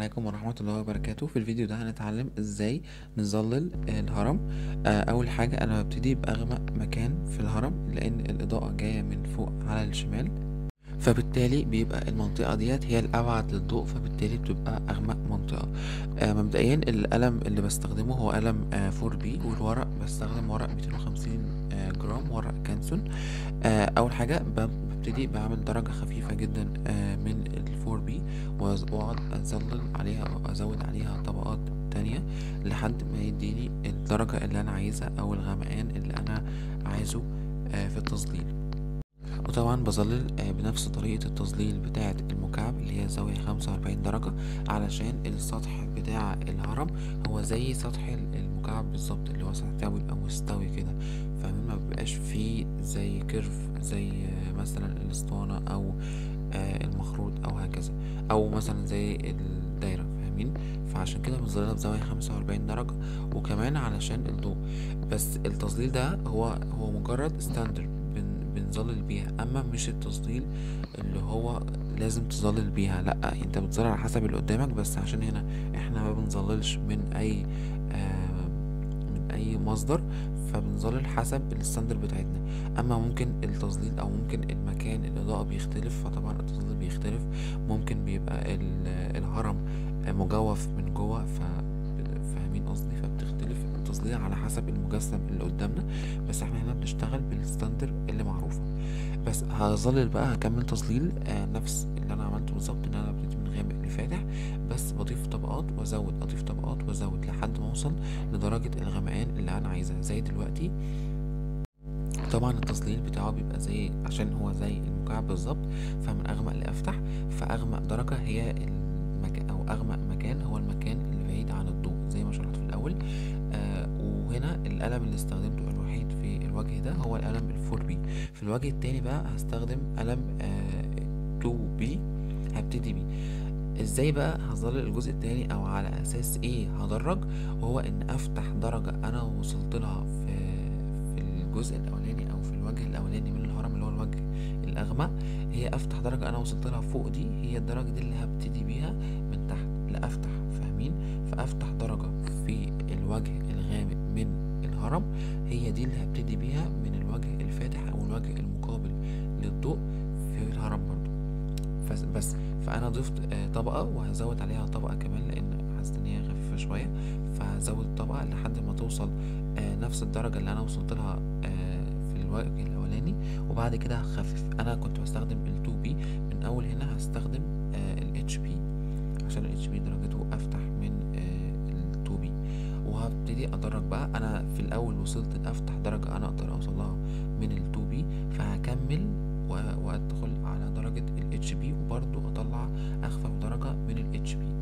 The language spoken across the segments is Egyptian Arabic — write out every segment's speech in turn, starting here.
عليكم ورحمة الله وبركاته في الفيديو ده هنتعلم ازاي نظلل الهرم آه، اول حاجة انا ببتدي باغمق مكان في الهرم لان الاضاءة جاية من فوق على الشمال فبالتالي بيبقى المنطقة ديت هي الأبعد للضوء فبالتالي بتبقى أغمق منطقة آه مبدئيا القلم اللي بستخدمه هو قلم آه 4B والورق بستخدم ورق 250 آه جرام ورق كانسون آه أول حاجة ب- ببتدي بعمل درجة خفيفة جدا آه من ال 4B وأز- وأقعد أظلل عليها أو أزود عليها طبقات تانية لحد ما يديني الدرجة اللي أنا عايزها أو الغمقان اللي أنا عايزه آه في التظليل وطبعا بظلل آه، بنفس طريقة التظليل بتاعة المكعب اللي هي زاوية خمسة وأربعين درجة علشان السطح بتاع الهرم هو زي سطح ال- المكعب بالظبط اللي هو السطح بتاعه بيبقى مستوي كده فاهمين ما بيبقاش فيه زي كيرف زي آه، مثلا الاسطوانة أو آه، المخروط أو هكذا أو مثلا زي الدايرة فاهمين فعشان كده بنظللها بزاوية خمسة وأربعين درجة وكمان علشان الضوء بس التظليل ده هو هو مجرد ستاندرد بن بنظلل بيها اما مش التظليل اللي هو لازم تظلل بيها لا انت بتظلل على حسب اللي قدامك بس عشان هنا احنا ما بنظللش من اي آه من اي مصدر فبنظلل حسب الستاندرد بتاعتنا اما ممكن التظليل او ممكن المكان الاضاءة بيختلف فطبعا التظليل بيختلف ممكن بيبقى ال- الهرم مجوف من جوه ف فاهمين قصدي فبتختلف التظليل على حسب المجسم اللي قدامنا بس احنا هنا بنشتغل بالستاندر اللي معروفة بس هظلل بقى هكمل تظليل آه نفس اللي انا عملته بالظبط ان انا ابتدي من غامق لفاتح بس بضيف طبقات وازود اضيف طبقات وازود لحد ما اوصل لدرجة الغمقان اللي انا عايزها زي دلوقتي طبعا التظليل بتاعه بيبقى زي عشان هو زي المكعب بالظبط فمن اغمق لافتح فاغمق درجة هي المكان او اغمق مكان هو المكان اللي بعيد عن الضوء زي ما شرحت في الاول آه وهنا القلم اللي استخدمته الوحيد في الوجه ده هو القلم الفور بي في الوجه التاني بقى هستخدم قلم آه 2 بي هبتدي بيه ازاي بقى هظلل الجزء التاني او على اساس ايه هدرج وهو ان افتح درجة انا وصلت لها في في الجزء الاولاني او في الوجه الاولاني من الهرم اللي هو الوجه الاغمق هي افتح درجة انا وصلت لها فوق دي هي الدرجة دي اللي هبتدي بيها من تحت لافتح فاهمين فافتح درجة في الوجه الغامق من الهرم هي دي اللي هبتدي بيها من الوجه الفاتح او الوجه المقابل للضوء في الهرم برضو فس- بس فانا ضفت آه، طبقة وهزود عليها طبقة كمان لان حاسس ان هي خفيفة شوية فهزود طبقة لحد ما توصل آه، نفس الدرجة اللي انا وصلت لها آه، في الوجه الاولاني وبعد كده هخفف انا كنت بستخدم ال 2 بي من اول هنا هستخدم ال اتش بي عشان ال اتش بي درجته افتح من ال 2 بي وهبتدي ادرج بقى انا في الاول وصلت لافتح درجة انا اقدر اوصل لها من ال 2 بي فهكمل و- وادخل على درجة ال اتش بي وبرضو اطلع اخفف درجة من ال اتش بي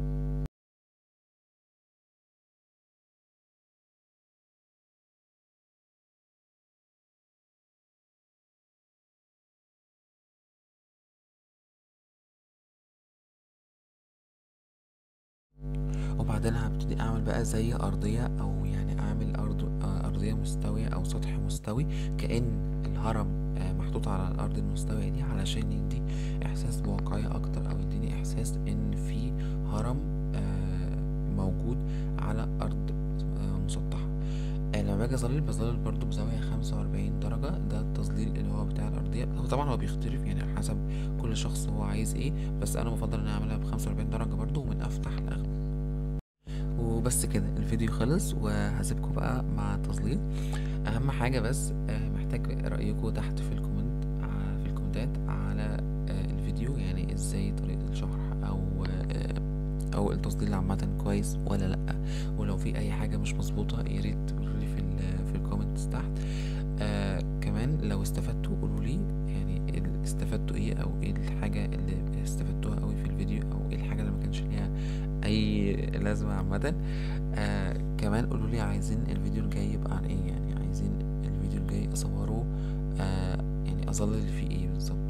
وبعدين هبتدي اعمل بقى زي ارضية او يعني اعمل ارض آه، ارضية مستوية او سطح مستوي كأن الهرم آه، محطوط على الارض المستوية دي علشان يدي احساس بواقعية اكتر او يديني احساس ان في هرم آه، موجود على ارض آه، مسطحة آه، لما باجي اظلل بظلل برضو بزاوية خمسة وأربعين درجة ده التظليل اللي هو بتاع الأرضية هو طبعا هو بيختلف يعني على حسب كل شخص هو عايز ايه بس أنا بفضل إن أنا أعملها بخمسة وأربعين درجة برضو ومن أفتح لأغمق وبس كده الفيديو خلص وهسيبكم بقى مع التظليل اهم حاجه بس آه، محتاج رايكم تحت في الكومنت ع- في الكومنتات على آه، الفيديو يعني ازاي طريقه الشرح او آه، او التظليل عامه كويس ولا لا ولو في اي حاجه مش مظبوطه يا ريت تقولوا لي في ال- في الكومنتس تحت آه كمان لو استفدتوا قولوا لي يعني ال- استفدتوا ايه او ايه الحاجه اللي استفدتوها قوي في الفيديو او ايه الحاجه اللي ما كانش ليها اي لازمه عامه آه كمان قولوا لي عايزين الفيديو الجاي يبقى عن ايه يعني عايزين الفيديو الجاي اصوره آه يعني اظلل فيه ايه بالظبط